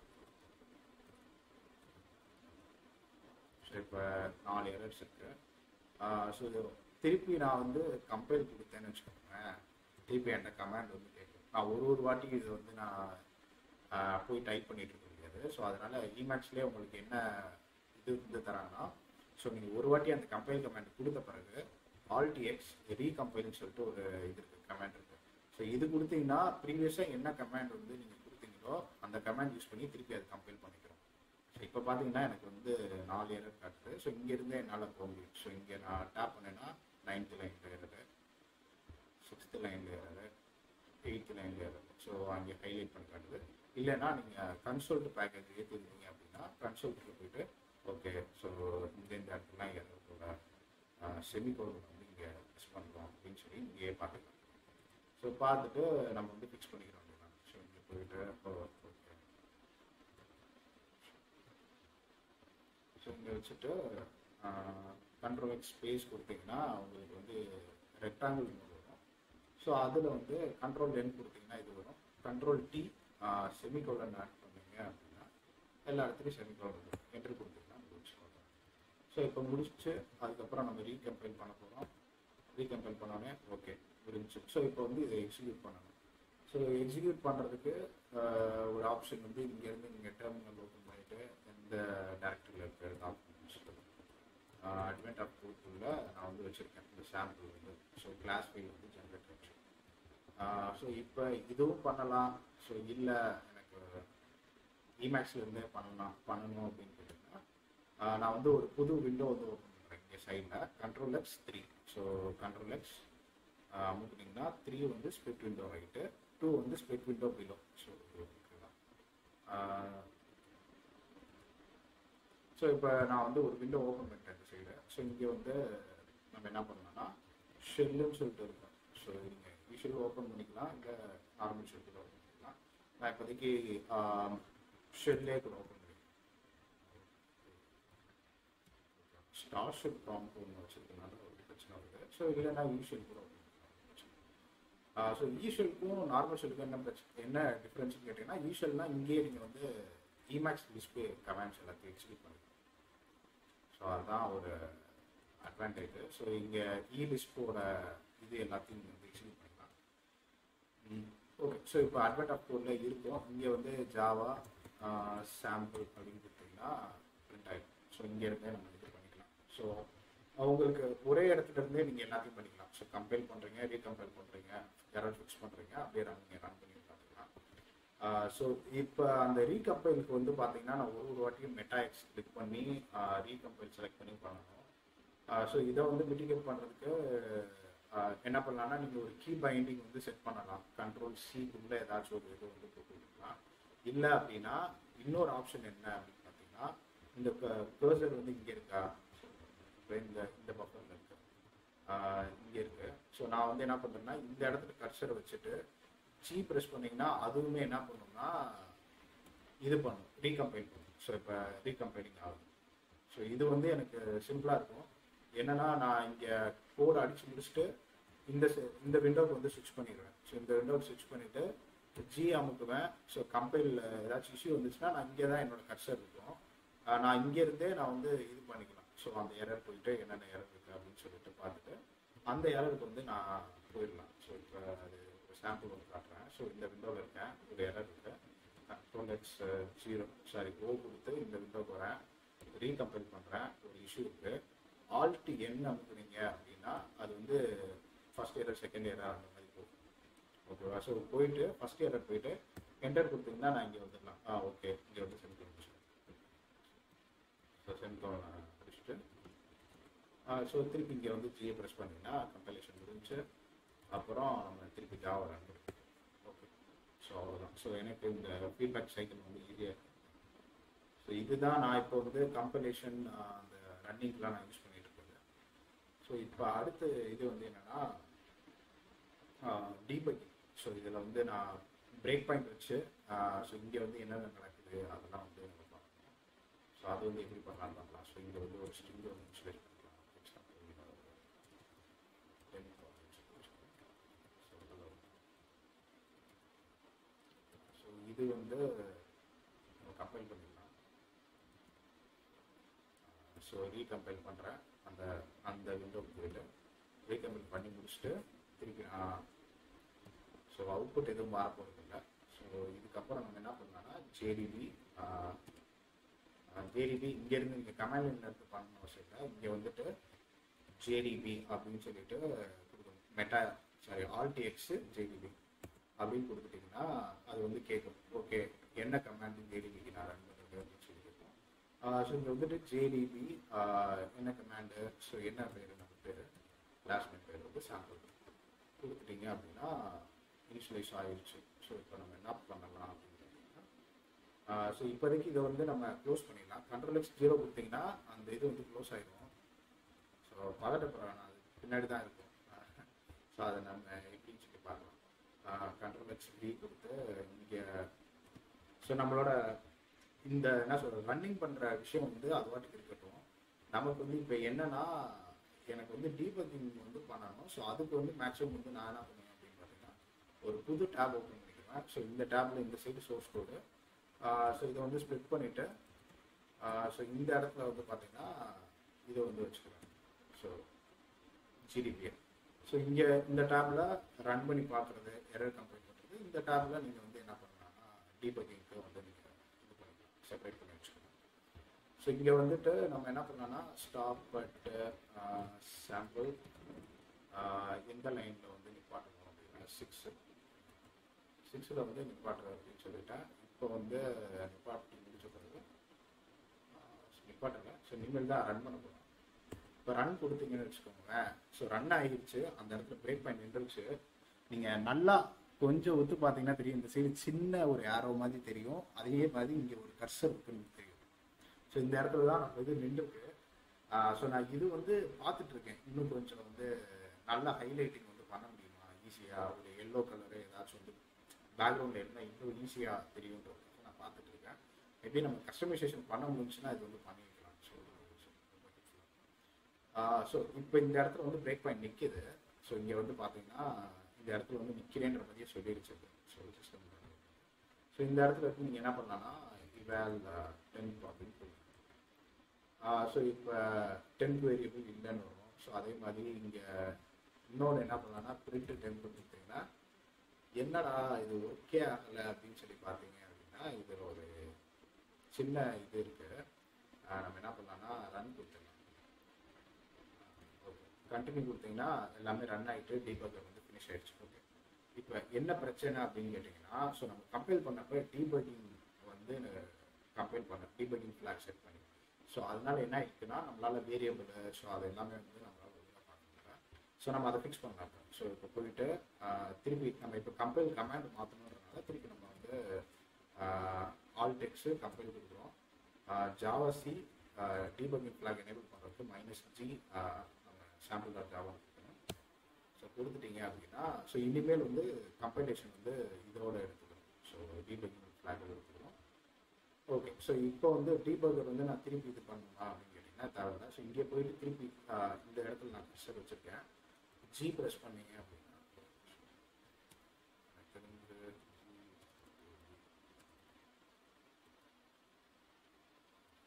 S1: ஸோ இப்போ நாலு எரர்ஸ் இருக்கு ஸோ திருப்பி நான் வந்து கம்பைல் கொடுத்தேன்னு வச்சுக்கோங்களேன் திருப்பி என்கிட்ட கமாண்ட் வந்து கேட்கும் நான் ஒரு ஒரு வாட்டி இது வந்து நான் ஆஹ், போய் டைப் பண்ணிட்டு இருக்க முடியாது ஸோ அதனால இமேக்ஸ்லேயே உங்களுக்கு என்ன இது வந்து தராங்கன்னா ஸோ நீங்கள் ஒரு வாட்டி அந்த கம்பைல் கமாண்ட் கொடுத்த பிறகு ஆல்டி எக்ஸ் ரீகம்பைல்னு சொல்லிட்டு ஒரு இது இருக்கு கமாண்ட் இருக்கு ஸோ இது கொடுத்தீங்கன்னா ப்ரீவியஸாக என்ன கமாண்ட் வந்து நீங்கள் கொடுத்தீங்களோ அந்த கமாண்ட் யூஸ் பண்ணி திருப்பி அது கம்பைல் பண்ணிக்கிறோம் ஸோ இப்போ பார்த்தீங்கன்னா எனக்கு வந்து நாலு எரர் காட்டுது ஸோ இங்கேருந்தே என்னால் போக முடியும் ஸோ இங்கே நான் டேப் பண்ணேன்னா நைன்த்து லைனில் எரரு சிக்ஸ்த்து லைனில் எரரு எயித்து லைனில் எரரு ஸோ அங்கே ஹைலைட் பண்ணி காட்டுது இல்லைன்னா நீங்கள் கன்சோல்ட் பேக்கேஜ் ஏற்றிருந்தீங்க அப்படின்னா கன்சோல்ட்டில் போயிட்டு ஓகே ஸோ இந்த இந்த இடத்துலாம் எரர் போல செமி கோடு வந்து இங்கே மிஸ் பண்ணுறோம் அப்படின்னு சொல்லி இங்கேயே பார்த்துக்கலாம் ஸோ பார்த்துட்டு நம்ம வந்து ஃபிக்ஸ் பண்ணிக்கிறோம் அப்படின்னா ஸோ இங்கே போயிட்டு ஓகே ஸோ இங்கே வச்சுட்டு கண்ட்ரோல் எக்ஸ் ஸ்பேஸ் கொடுத்தீங்கன்னா உங்களுக்கு வந்து ரெக்டாங்கிள் மோட் வரும் ஸோ அதில் வந்து கண்ட்ரோல் என் கொடுத்தீங்கன்னா இது வரும் கண்ட்ரோல் டி செமிகோலன் ஆட் பண்ணீங்க அப்படின்னா எல்லா இடத்துலையும் செமிகோலன் இருக்கும் என்ட்ரு கொடுத்தீங்கன்னா முடிச்சு ஸோ இப்போ முடிச்சு அதுக்கப்புறம் நம்ம ரீகம்பைல் பண்ண போகிறோம் ரீகம்பைல் பண்ணோடனே ஓகே முடிஞ்சு ஸோ இப்போ வந்து இதை எக்ஸிக்யூட் பண்ணணும் ஸோ எக்ஸிக்யூட் பண்ணுறதுக்கு ஒரு ஆப்ஷன் வந்து இங்கேருந்து நீங்கள் டெர்மினல் ஓப்பன் பண்ணிவிட்டு எந்த டேரக்டரியில் இருக்கிறது ஆப்ஷன் அட்வென்ட் ஆஃப் கோட்ல நான் வந்து வச்சுருக்கேன் இந்த சாம்பிள் வந்து ஸோ கிளாஸ் ஃபைல் வந்து ஜென்ரேட் வச்சு ஸோ இப்போ இதுவும் பண்ணலாம் ஸோ இல்லை எனக்கு இமேக்ஸ்ல இருந்தே பண்ணலாம் பண்ணணும் அப்படின்னு கேட்டிங்கன்னா ஆஹ் நான் வந்து ஒரு புது விண்டோ வந்து ஓப்பன் பண்ணுறேன் இங்கே சைடில் control X three so control X அமுக்குனீங்கன்னா த்ரீ வந்து ஸ்பிளிட் விண்டோ ரைட்டு டூ வந்து split window below so so இப்போ நான் வந்து ஒரு விண்டோ ஓப்பன் பண்ணிட்டேன் இந்த சைடு ஸோ இங்கே வந்து நம்ம என்ன பண்ணலாம்னா ஷெல்லுன்னு சொல்லிட்டு இருக்கும் ஸோ நீங்கள் யூஸ்வல் ஓப்பன் பண்ணிக்கலாம் இல்லை நார்மல் ஷெல் கூட ஓப்பன் பண்ணிக்கலாம் நான் இப்போதைக்கு ஷெல்லே கூட ஓப்பன் பண்ணிக்கலாம் ஸ்டார்ஷிப் ப்ராம்ப்ட் ஒன்று வச்சிருக்கனால ஒரு பிரச்சனை வருது ஸோ இல்லைன்னா யூஷுவல் கூட open பண்ணிக்கலாம் ஸோ யூஷுவலுக்கும் நார்மல் ஷெல்லுக்கும் என்ன பிரச்சனை என்ன டிஃப்ரென்ஸ்னு கேட்டிங்கன்னா யூஷுவல்னா இங்கேயே நீங்கள் வந்து இமேக்ஸ் டிஸ்பிளே கமெண்ட்ஸ் எல்லாத்தையும் எக்ஸிக்யூட் பண்ணிக்கலாம் ஸோ அதுதான் ஒரு அட்வான்டேஜ் ஸோ இங்கே இ லிஸ்டோட இது எல்லாத்தையும் நீங்கள் வந்து எக்ஸிக்யூட் பண்ணிக்கலாம் ஓகே ஸோ இப்போ அட்வென்ட் ஆஃப் கோடில் இருக்கும் இங்கே வந்து ஜாவா சாம்பிள் அப்படின்னு கொடுத்தீங்கன்னா பிரிண்ட் ஆகிடும் ஸோ இங்கே இருந்தே நம்ம இது பண்ணிக்கலாம் ஸோ உங்களுக்கு ஒரே இடத்துல இருந்தே நீங்கள் எல்லாத்தையும் பண்ணிக்கலாம் ஸோ கம்பைல் பண்ணுறீங்க ரீகம்பைல் பண்ணுறீங்க எரர் ஃபிக்ஸ் பண்ணுறீங்க அப்படியே ரன் நீங்கள் ரன் பண்ணி பார்த்துக்கலாம் ஸோ இப்போ அந்த ரீகம்பைலுக்கு வந்து பார்த்தீங்கன்னா நான் ஒரு ஒரு வாட்டியும் மெட்டா எக்ஸ் கிளிக் பண்ணி ரீகம்பைல் செலக்ட் பண்ணி பண்ணணும் ஸோ இதை வந்து மிட்டிகேட் பண்ணுறதுக்கு என்ன பண்ணலாம்னா நீங்கள் ஒரு கீ பைண்டிங் வந்து செட் பண்ணலாம் கண்ட்ரோல் சிக்குள்ளே ஏதாச்சும் ஒரு இது வந்து போட்டுக்கலாம் இல்லை அப்படின்னா இன்னொரு ஆப்ஷன் என்ன அப்படின்னு பார்த்தீங்கன்னா இந்த கர்சர் வந்து இங்கே இருக்கா இப்போ இந்த இந்த பக்கத்தில் இருக்கு இங்கே இருக்கு ஸோ நான் வந்து என்ன பண்ணுறேன்னா இந்த இடத்துல கர்சரை வச்சுட்டு சி ப்ரெஸ் பண்ணீங்கன்னா அதுவுமே என்ன பண்ணும்னா இது பண்ணும் ரீகம்பைல் பண்ணும் ஸோ இப்போ ரீகம்பைலிங் ஆகும் ஸோ இது வந்து எனக்கு சிம்பிளாக இருக்கும் என்னன்னா நான் இங்கே கோடு அடிச்சு முடிச்சுட்டு இந்த se- இந்த விண்டோக்கு வந்து ஸ்விட்ச் பண்ணிடுவேன் ஸோ இந்த விண்டோக்கு ஸ்விட்ச் பண்ணிட்டு ஜி அமுக்குவேன் ஸோ கம்பைல் ஏதாச்சும் இஷ்யூ வந்துச்சுன்னா நான் இங்கே தான் என்னோட கர்சர் இருக்கும் ஆஹ் நான் இங்கே இருந்தே நான் வந்து இது பண்ணிக்கலாம் ஸோ அந்த எரர் போயிட்டு என்னென்ன எரர் இருக்கு அப்படின்னு சொல்லிட்டு பார்த்துட்டு அந்த எரருக்கு வந்து நான் போயிடலாம் ஸோ இப்போ அது ஒரு சாம்பிள் வந்து காட்டுறேன் ஸோ இந்த விண்டோவில் இருக்கேன் ஒரு எரர் இருக்கு control X zero sorry O கொடுத்து இந்த விண்டோக்கு வரேன் ரீகம்பைல் பண்ணுறேன் ஒரு இஷ்யூ இருக்கு ஆல்ட் என் அமுக்குனீங்க அப்படின்னா அது வந்து ஃபர்ஸ்ட் இயர் செகண்ட் இயர் அந்த மாதிரி போகும் ஓகேவா ஸோ போயிட்டு ஃபர்ஸ்ட் இயர் போயிட்டு என்டர் கொடுத்தீங்கன்னா நான் இங்கே வந்துடலாம் ஆ ஓகே இங்கே வந்து சென்ட் முடிச்சிட்டேன் ஸோ சென்ட் முடிச்சுட்டு ஸோ திருப்பி இங்கே வந்து ஜிஏ ப்ரெஸ் பண்ணிங்கன்னா கம்பலேஷன் முடிஞ்சு அப்புறம் நம்ம திருப்பி ஜாவா ரன் ஓகே ஸோ அவ்வளோதான் ஸோ எனக்கு இந்த ஃபீட்பேக் சைக்கிள் வந்து ஈஸியாக ஸோ இதுதான் நான் இப்போ வந்து கம்பலேஷன் அந்த ரன்னிங்லாம் நான் யூஸ் பண்ணிட்டு இருக்கேன் ஸோ இப்போ அடுத்து இது வந்து என்னன்னா டீபக்கிங் ஸோ இதில் வந்து நான் பிரேக் பாயிண்ட் வச்சு ஸோ இங்கே வந்து என்னென்ன நடக்குது அதெல்லாம் வந்து நம்ம பார்க்கணும் ஸோ அது வந்து எப்படி பண்ணலாம் பார்க்கலாம் ஸோ இங்கே வந்து ஒரு ஸ்ட்ரிங் வந்து இன்ஸ்பெக்ட் பண்ணலாம் ஸோ இது வந்து நம்ம கம்பைல் பண்ணிடலாம் ஸோ ரீகம்பைல் பண்ணுறேன் அந்த அந்த விண்டோக்கு போயிட்டு ரீகம்பைல் பண்ணி முடிச்சுட்டு திருப்பி நான் ஸோ அவுட்புட் எதுவும் மாற போகிறது இல்லை ஸோ இதுக்கப்புறம் நம்ம என்ன பண்ணலாம்னா ஜேடிபி ஜேடிபி இங்கேருந்து இங்கே கமாண்ட் எடுத்து பண்ணணும் அவசியம் இல்லை இங்கே வந்துட்டு ஜேடிபி அப்படின்னு சொல்லிட்டு கொடுக்கணும் மெட்டா சாரி ஆல்டிஎக்ஸ் ஜேடிபி அப்படின்னு கொடுத்துட்டிங்கன்னா அது வந்து கேட்கும் ஓகே என்ன கமாண்ட் ஜேடிபிக்கு நான் ரன் பண்ணுறது அப்படின்னு சொல்லி கேட்கும் ஸோ இங்கே வந்துட்டு ஜேடிபி என்ன கமாண்டு ஸோ என்ன பேர் நம்ம பேர் கிளாஸ்மேட் பேர் வந்து சாம்பிள் கொடுத்துட்டீங்க அப்படின்னா இனிஷியலைஸ் ஆயிடுச்சு ஸோ இப்போ நம்ம என்ன பண்ணலாம் அப்படின்னு கேட்டிங்கன்னா ஸோ இப்போதைக்கு இதை வந்து நம்ம க்ளோஸ் பண்ணிடலாம் கண்ட்ரோல் எக்ஸ் ஜீரோ கொடுத்தீங்கன்னா அந்த இது வந்து க்ளோஸ் ஆகிடும் ஸோ பதட்டப்படுறேன் அது பின்னாடி தான் இருக்கும் ஸோ அதை நம்ம எப்படின்னு சொல்லி பார்க்கலாம் கண்ட்ரோல் எக்ஸ் டி கொடுத்து இங்கே ஸோ நம்மளோட இந்த என்ன சொல்கிறது ரன்னிங் பண்ணுற விஷயம் வந்து அது வாட்டுக்கு இருக்கட்டும் நமக்கு வந்து இப்போ என்னன்னா எனக்கு வந்து டீபக்கிங் வந்து பண்ணணும் ஸோ அதுக்கு வந்து மேக்ஸிமம் வந்து நான் என்ன பண்ணுவேன் அப்படின்னு பார்த்தீங்கன்னா ஒரு புது டேப் ஓப்பன் பண்ணிக்குவேன் ஸோ இந்த டேப்பில் இந்த சைடு சோர்ஸ் கோடு ஸோ இதை வந்து ஸ்ப்ளிட் பண்ணிவிட்டு ஸோ இந்த இடத்துல வந்து பார்த்தீங்கன்னா இதை வந்து வச்சுக்கிறேன் ஸோ ஜிடிபியை ஸோ இங்கே இந்த டேப்பில் ரன் பண்ணி பார்க்குறது எரர் கம்ப்ளைண்ட் பண்ணுறது இந்த டேப்பில் நீங்கள் வந்து என்ன பண்ணலாம்னா டீபக்கிங்க்கு வந்து நீங்கள் இது பண்ணிக்கலாம் செப்பரேட் பண்ணி வச்சுக்கலாம் ஸோ இங்கே வந்துட்டு நம்ம என்ன பண்ணலாம்னா ஸ்டாப் பட்டு சாம்பிள் எந்த லைனில் வந்து நிப்பாட்டணும் அப்படின்னா சிக்ஸு சிக்ஸில் வந்து நிப்பாட்டுறது அப்படின்னு சொல்லிட்டேன் இப்போ வந்து நிப்பாட்டி முடிச்ச பிறகு நிப்பாட்டலை ஸோ இனிமேல் தான் ரன் பண்ண போகிறோம் இப்போ ரன் கொடுத்தீங்கன்னு வச்சுக்கோங்களேன் ஸோ ரன் ஆகிடுச்சு அந்த இடத்துல பிரேக் பாயிண்ட் நின்றுச்சு நீங்கள் நல்லா கொஞ்சம் ஒத்து பார்த்தீங்கன்னா தெரியும் இந்த சைடு சின்ன ஒரு ஏரோ மாதிரி தெரியும் அதே மாதிரி இங்கே ஒரு கர்சர் இருக்குன்னு தெரியும் ஸோ இந்த இடத்துல தான் நம்ம இது நின்றுருக்கு ஸோ நான் இது வந்து பார்த்துட்டு இருக்கேன் இன்னும் கொஞ்சம் வந்து நல்ல ஹைலைட்டிங் வந்து பண்ண முடியுமா ஈஸியாக ஒரு எல்லோ கலரு ஏதாச்சும் வந்து பேக்ரவுண்டில் இருந்தால் இன்னும் ஈஸியாக தெரியுன்றது நான் பார்த்துட்டு இருக்கேன் மேபி நம்ம கஸ்டமைசேஷன் பண்ண முடிஞ்சுன்னா இது வந்து பண்ணிக்கலாம் ஸோ ஸோ இப்போ இந்த இடத்துல வந்து பிரேக் பாயிண்ட் நிற்கிது ஸோ இங்கே வந்து பார்த்தீங்கன்னா இந்த இடத்துல வந்து நிற்கிறேன்ற மாதிரியே சொல்லிடுச்சு ஸோ சிஸ்டம் ஸோ இந்த இடத்துல இருந்து நீங்கள் என்ன பண்ணலாம்னா இவேல் டென்த் அப்படின்னு சொல்லலாம் ஸோ இப்போ டென்த் வேரியபிள் இல்லைன்னு வரும் ஸோ அதே மாதிரி இங்கே இன்னொன்று என்ன பண்ணலாம்னா பிரிண்ட் டென்த் கொடுத்தீங்கன்னா என்னடா இது ஓகே ஆகலை அப்படின்னு சொல்லி பார்த்தீங்க அப்படின்னா இதில் ஒரு சின்ன இது இருக்கு நம்ம என்ன பண்ணலாம்னா ரன் கொடுத்துடலாம் ஓகே கண்டினியூ கொடுத்தீங்கன்னா எல்லாமே ரன் ஆகிட்டு டீபக்கர் வந்து ஃபினிஷ் ஆயிடுச்சு ஓகே இப்போ என்ன பிரச்சனை அப்படின்னு கேட்டிங்கன்னா ஸோ நம்ம கம்பைல் பண்ணப்போ டீபக்கிங் வந்து கம்பைல் பண்ண டீபக்கிங் ஃப்ளாக் செட் பண்ணி ஸோ அதனால என்ன ஆயிடுச்சுன்னா நம்மளால வேரியபிள் ஸோ அது எல்லாமே வந்து நம்மளால ஒழுங்காக பார்க்க முடியல ஸோ நம்ம அதை ஃபிக்ஸ் பண்ணலாம் ஸோ இப்போ போயிட்டு திருப்பி நம்ம இப்போ கம்பைல் கமாண்ட் மாற்றணுன்றனால திருப்பி நம்ம வந்து ஆல்டெக்ஸு கம்பைல் கொடுக்குறோம் Java C debugging flag enable பண்ணுறதுக்கு மைனஸ் ஜி நம்ம சாம்பிள் டாட் ஜாவா கொடுக்கணும் ஸோ கொடுத்துட்டீங்க அப்படின்னா ஸோ இனிமேல் வந்து கம்பைலேஷன் வந்து இதோட எடுத்துக்கணும் ஸோ டீபக்கிங் ஃப்ளாக் எடுத்துக்கணும் ஓகே ஸோ இப்போ வந்து டீபர்கர் வந்து நான் திருப்பி இது பண்ணணுமா அப்படின்னு கேட்டிங்கன்னா தேவையில்ல ஸோ இங்கே போயிட்டு திருப்பி இந்த இடத்துல நான் ப்ரெஷர் வச்சுருக்கேன் ஜி ப்ரெஸ் பண்ணீங்க அப்படின்னா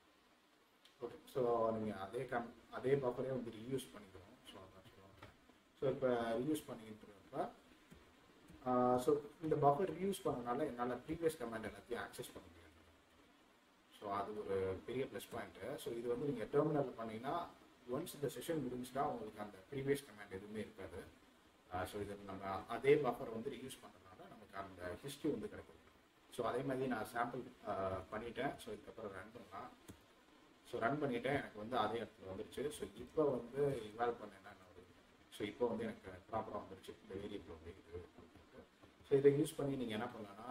S1: ஓகே ஸோ நீங்கள் அதே கம் அதே பஃபரே வந்து ரீயூஸ் பண்ணிக்கிறோம் ஸோ அதான் சொல்லுவாங்க ஸோ இப்போ ரியூஸ் பண்ணிட்டு இருக்கப்ப ஸோ இந்த பஃபர் ரியூஸ் பண்ணனால என்னால் ப்ரீவியஸ் கமாண்ட் எல்லாத்தையும் ஆக்சஸ் பண்ண முடியாது ஸோ அது ஒரு பெரிய ப்ளஸ் பாயிண்ட்டு ஸோ இது வந்து நீங்கள் டெர்மினலில் பண்ணீங்கன்னா ஒன்ஸ் இந்த செஷன் முடிஞ்சுட்டா உங்களுக்கு அந்த ப்ரீவியஸ் கமாண்ட் எதுவுமே இருக்காது ஸோ இது நம்ம அதே பஃபர் வந்து ரியூஸ் பண்ணுறதுனால நமக்கு அந்த ஹிஸ்ட்ரி வந்து கிடைக்கும் ஸோ அதே மாதிரி நான் சாம்பிள் பண்ணிட்டேன் ஸோ இதுக்கப்புறம் ரன் பண்ணலாம் ஸோ ரன் பண்ணிட்டேன் எனக்கு வந்து அதே இடத்துல வந்துருச்சு ஸோ இப்போ வந்து இவால்வ் பண்ண என்னென்ன வருது ஸோ இப்போ வந்து எனக்கு ப்ராப்பராக வந்துருச்சு இந்த வேரியபிள் வந்து இது ஸோ இதை யூஸ் பண்ணி நீங்கள் என்ன பண்ணலாம்னா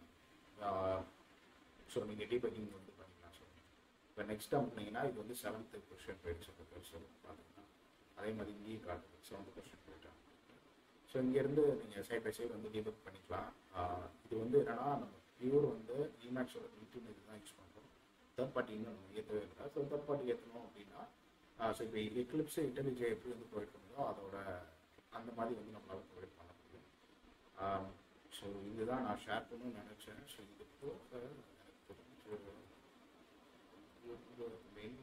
S1: ஸோ நீங்கள் டீபக்கிங் வந்து பண்ணிக்கலாம் ஸோ இப்போ நெக்ஸ்ட் அமுக்குனீங்கன்னா இது வந்து செவன்த்து கொஸ்டின் போயிடுச்சு இப்போ பெருசு பார்த்தீங்கன்னா அதே மாதிரி இங்கேயும் காட்டுது செவன்த் கொஸ்டின் போயிட்டேன் ஸோ இங்கேருந்து நீங்கள் சைட் பை சைடு வந்து டீபக் பண்ணிக்கலாம் ஆஹ் இது வந்து என்னன்னா நம்ம பியூர் வந்து இமேக்ஸோட இன்டர்நெட் இது தான் யூஸ் பண்ணுறோம் தேர்ட் பார்ட்டி இன்னும் நம்ம ஏற்றவே இல்லை ஸோ தேர்ட் பார்ட்டி ஏற்றணும் அப்படின்னா ஸோ இப்போ எக்லிப்ஸ் இன்டெலிஜே எப்படி வந்து ப்ரொவைட் பண்ணுதோ அதோட அந்த மாதிரி வந்து நம்மளால் ப்ரொவைட் பண்ண முடியும் ஸோ இதுதான் நான் ஷேர் பண்ணணும்னு நினச்சேன் ஸோ இது போக எனக்கு தெரிஞ்ச மெயின்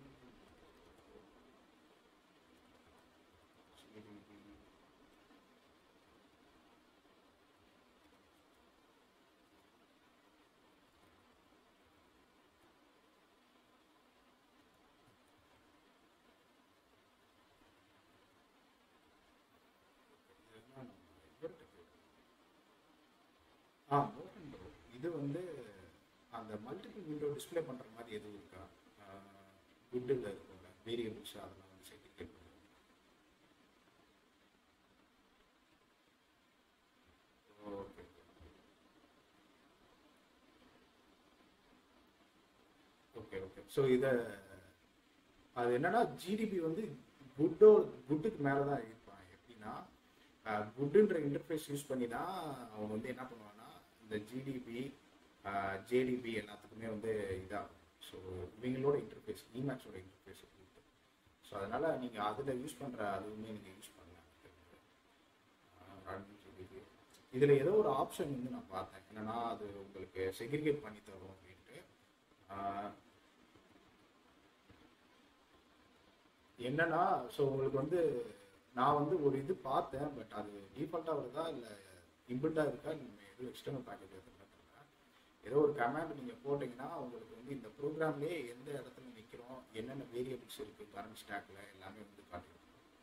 S1: ஆ மோகன் ப்ரோ இது வந்து அந்த மல்டிபிள் விண்டோ டிஸ்ப்ளே பண்ணுற மாதிரி எதுவும் இருக்கா குட்டில் இருக்கும்ல வேரியபிள்ஸ் அதெல்லாம் வந்து செக்ரிகேட் பண்ணுறது ஓகே ஓகே ஓகே ஸோ இதை அது என்னன்னா ஜிடிபி வந்து குட்டோ குட்டுக்கு மேலே தான் இருப்பான் எப்படின்னா குட்டுன்ற இன்டர்ஃபேஸ் யூஸ் பண்ணி தான் அவங்க வந்து என்ன பண்ணுவாங்கன்னா இந்த ஜிடிபி ஜேடிபி எல்லாத்துக்குமே வந்து இதாகும் ஸோ இவங்களோட இன்டர்ஃபேஸ் இமேக்ஸோட இன்டர்ஃபேஸ் ஸோ அதனால் நீங்கள் அதில் யூஸ் பண்ணுற அதுவுமே நீங்கள் யூஸ் பண்ணலாம் ஜிடிபி இதில் ஏதோ ஒரு ஆப்ஷன் வந்து நான் பார்த்தேன் என்னன்னா அது உங்களுக்கு செக்ரிகேட் பண்ணி தரும் அப்படின்ட்டு ஆஹ் என்னன்னா ஸோ உங்களுக்கு வந்து நான் வந்து ஒரு இது பார்த்தேன் பட் அது டிஃபால்ட்டாக வருதா இல்லை இம்பிள்டாக இருக்கா இல்லை எதுவும் எக்ஸ்டர்னல் பேக்கேஜ் எதுவும் தெரியல ஏதோ ஒரு கமாண்ட் நீங்கள் போட்டிங்கன்னா உங்களுக்கு வந்து இந்த ப்ரோக்ராம்லேயே எந்த இடத்துல நிற்கிறோம் என்னென்ன வேரியபிள்ஸ் இருக்குது கரண்ட் ஸ்டாக்ல எல்லாமே வந்து காட்டிடும்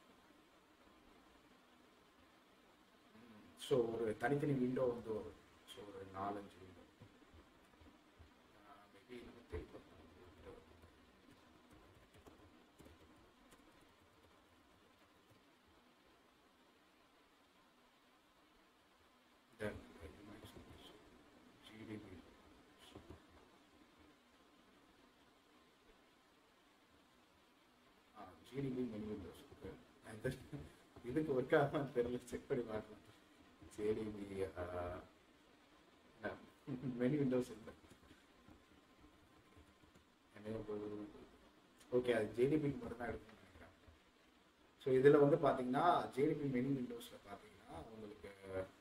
S1: ஸோ ஒரு தனித்தனி விண்டோ வந்து வரும் ஸோ ஒரு நாலஞ்சு விண்டோ மேபி நம்ம தெரியல then GDP. Ah GDP menu windows இருக்கு அந்த இதுக்கு ஒர்க் ஆகாம தெரியல செக் பண்ணி பார்க்கலாம் ஜிடிபி மெனு விண்டோஸ் இல்லை ஓகே அது ஜேடிபிக்கு மட்டும் தான் எடுக்கணும்னு நினைக்கிறேன் ஸோ இதில் வந்து பார்த்தீங்கன்னா ஜேடிபி மெனு விண்டோஸில் பார்த்தீங்கன்னா உங்களுக்கு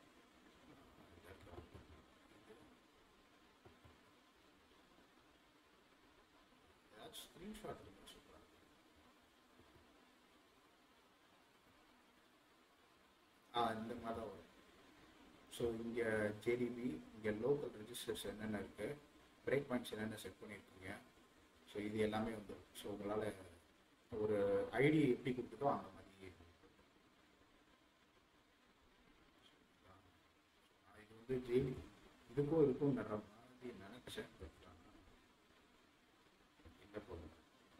S1: ஸ்க்ரீன்ஷாட் இருக்கு சூப்பராக ஆ இந்த மாதிரி தான் வரும் ஸோ இங்கே ஜேடிபி இங்கே லோக்கல் ரெஜிஸ்டர்ஸ் என்னென்ன இருக்குது பிரேக் பாயிண்ட்ஸ் என்னென்ன செட் பண்ணியிருக்கீங்க ஸோ இது எல்லாமே வந்துடும் ஸோ உங்களால் ஒரு ஐடி எப்படி கொடுத்துட்டோ அந்த மாதிரி இது வந்து ஜேடி இதுக்கும் இதுக்கும் நடுற மாதிரி நினச்சேன் பட் இல்லை போதும்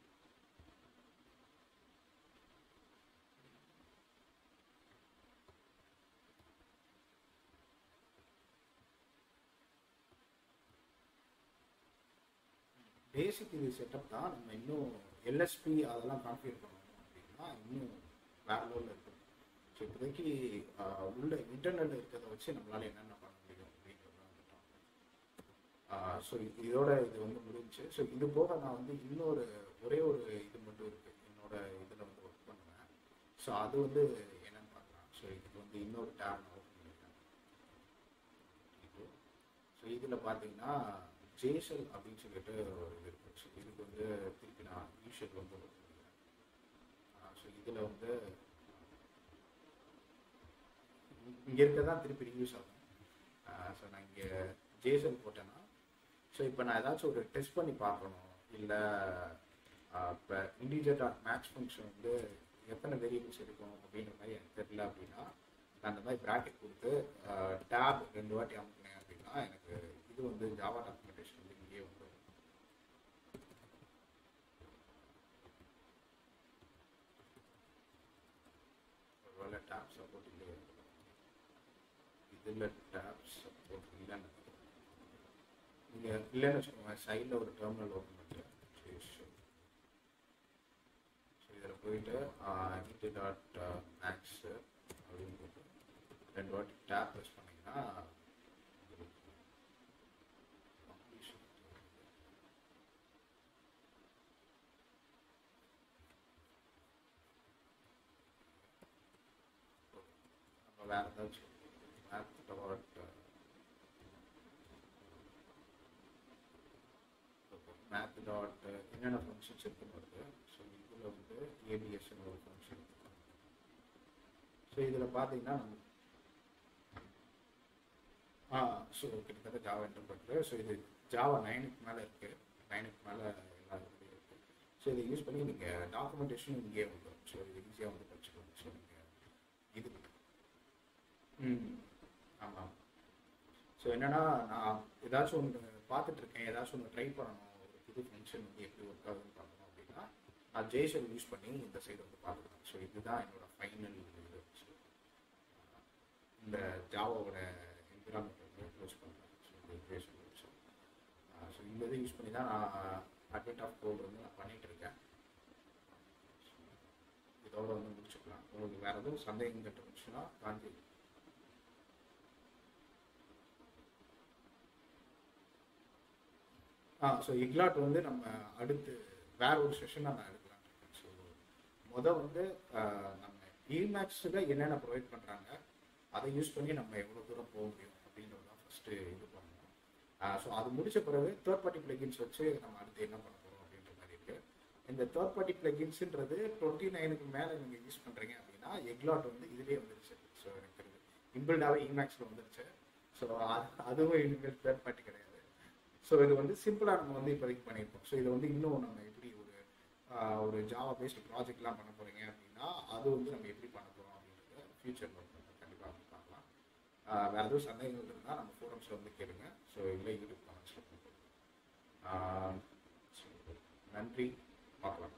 S1: பேசிக் இது செட்டப் தான் நம்ம இன்னும் எல்எஸ்பி அதெல்லாம் கான்ஃபிகர் பண்ணணும் அப்படின்னா இன்னும் வேற லெவலில் இருக்கும் ஸோ இப்போதைக்கு ஆஹ், உள்ள இன்டர்நெட் இருக்கிறத வச்சு நம்மளால என்னென்ன பண்ண முடியும் அப்படிங்கிறது வந்துட்டோம் ஸோ இதோட இது வந்து முடிஞ்சுச்சு ஸோ இது போக நான் வந்து இன்னொரு ஒரே ஒரு இது மட்டும் இருக்கு என்னோட இதில் வந்து ஒர்க் பண்ணுவேன் ஸோ அது வந்து என்னன்னு பார்க்கலாம் ஸோ இதுக்கு வந்து இன்னொரு டேப் நான் ஓப்பன் பண்ணியிருக்கேன் இது ஸோ இதில் பார்த்தீங்கன்னா ஜேசல் அப்படின்னு சொல்லிட்டு ஒரு இது இருக்கு ஸோ இதுக்கு வந்து திருப்பி நான் யூஷல் வந்து ஒர்க் பண்ணிக்கிறேன் ஸோ இதில் வந்து இங்கே இருக்க தான் திருப்பி ரிவ்யூஸ் ஆகும் ஸோ நான் இங்கே ஜேசன் போட்டேன்னா ஸோ இப்போ நான் ஏதாச்சும் ஒரு டெஸ்ட் பண்ணி பார்க்கணும் இல்லை இப்போ இண்டிஜர் டாட் மேக்ஸ் ஃபங்க்ஷன் வந்து எத்தனை வேரியபிள்ஸ் இருக்கும் அப்படின்ற மாதிரி எனக்கு தெரியல அப்படின்னா நான் அந்த மாதிரி ப்ராக்கெட் கொடுத்து டேப் ரெண்டு வாட்டி அமுக்கினேன் அப்படின்னா எனக்கு இது வந்து ஜாவா டாக்குமெண்டேஷன் வந்து இங்கேயே வந்துடும் ஒருவேளை டேப் சப்போர்ட் இல்லையே இதில் டேப் சப்போர்ட் இல்லைன்னு நீங்கள் இல்லைன்னு வச்சுக்கோங்க சைடில் ஒரு டெர்மினல் ஓப்பன் பண்ணிட்டு சரி சரி ஸோ இதில் போயிட்டு இன்ட்டு டாட் மேக்ஸ் அப்படின்னு போட்டு ரெண்டு வாட்டி டேப் ப்ரெஸ் பண்ணிங்கன்னா நம்ம வேறு ஏதாச்சும் மேத் டாட் மேத் டாட் என்னென்ன ஃபங்க்ஷன்ஸ் இருக்குன்னு வருது ஸோ இதில் வந்து ஏபிஎஸ்ன்னு ஒரு ஃபங்க்ஷன் ஸோ இதில் பார்த்தீங்கன்னா நம்ம ஆ ஸோ கிட்டத்தட்ட ஜாவா என்டர் ஸோ இது ஜாவா நைனுக்கு மேலே இருக்குது நைனுக்கு மேலே எல்லா இதுலேயும் இருக்குது ஸோ இதை யூஸ் பண்ணி நீங்கள் டாக்குமெண்டேஷன் இங்கேயே வந்துடும் ஸோ இது ஈஸியாக வந்து படிச்சுக்கணும் ஸோ நீங்கள் இது ம் ஆமாம் ஸோ என்னென்னா நான் ஏதாச்சும் ஒன்று பார்த்துட்டு இருக்கேன் ஏதாச்சும் ஒன்று ட்ரை பண்ணணும் ஒரு புது ஃபங்க்ஷன் வந்து எப்படி ஒர்க் ஆகுதுன்னு பார்க்கணும் அப்படின்னா நான் ஜேசன் யூஸ் பண்ணி இந்த சைடு வந்து பார்த்துக்கலாம் ஸோ இதுதான் என்னோட ஃபைனல் இது ஸோ இந்த ஜாவாவோட என்விரான்மெண்ட் வந்து க்ளோஸ் பண்ணுறேன் ஸோ இந்த ஜேசன் யூஸ் ஸோ இந்த இதை யூஸ் பண்ணி தான் நான் அட்மிட் ஆஃப் கோட் வந்து நான் பண்ணிகிட்டு இருக்கேன் இதோட வந்து முடிச்சுக்கலாம் உங்களுக்கு வேறு எதுவும் சந்தேகம் கிட்ட இருந்துச்சுன்னா காந்தி ஆ ஸோ இக்லாட் வந்து நம்ம அடுத்து வேற ஒரு செஷனாக நான் எடுக்கலாம் இருக்கேன் ஸோ மொதல் வந்து நம்ம இமேக்ஸில் என்னென்ன ப்ரொவைட் பண்ணுறாங்க அதை யூஸ் பண்ணி நம்ம எவ்வளோ தூரம் போக முடியும் அப்படின்றது தான் ஃபஸ்ட்டு இது பண்ணணும் ஸோ அது முடிச்ச பிறகு தேர்ட் பார்ட்டி பிளகின்ஸ் வச்சு நம்ம அடுத்து என்ன பண்ண போகிறோம் அப்படின்ற மாதிரி இருக்குது இந்த தேர்ட் பார்ட்டி பிளகின்ஸுன்றது டுவெண்ட்டி நைனுக்கு மேலே நீங்கள் யூஸ் பண்ணுறீங்க அப்படின்னா எக்லாட் வந்து இதுலேயே வந்துருச்சு ஸோ எனக்கு தெரியுது இம்பிள்டாகவே இமேக்ஸில் வந்துருச்சு ஸோ அது அதுவும் இனிமேல் தேர்ட் பார்ட்டி கிடையாது ஸோ இது வந்து சிம்பிளாக நம்ம வந்து இப்போதைக்கு பண்ணியிருக்கோம் ஸோ இதை வந்து இன்னும் நம்ம எப்படி ஒரு ஒரு ஜாவா பேஸ்டு ப்ராஜெக்ட்லாம் பண்ண போகிறீங்க அப்படின்னா அது வந்து நம்ம எப்படி பண்ண போகிறோம் அப்படின்றத ஃபியூச்சரில் வந்து கண்டிப்பாக வந்து பார்க்கலாம் வேறு எதுவும் சந்தேகங்கள் இருந்தால் நம்ம ஃபோரம்ஸில் வந்து கேளுங்க ஸோ இல்லை யூடியூப் கமெண்ட்ஸில் நன்றி பார்க்கலாம்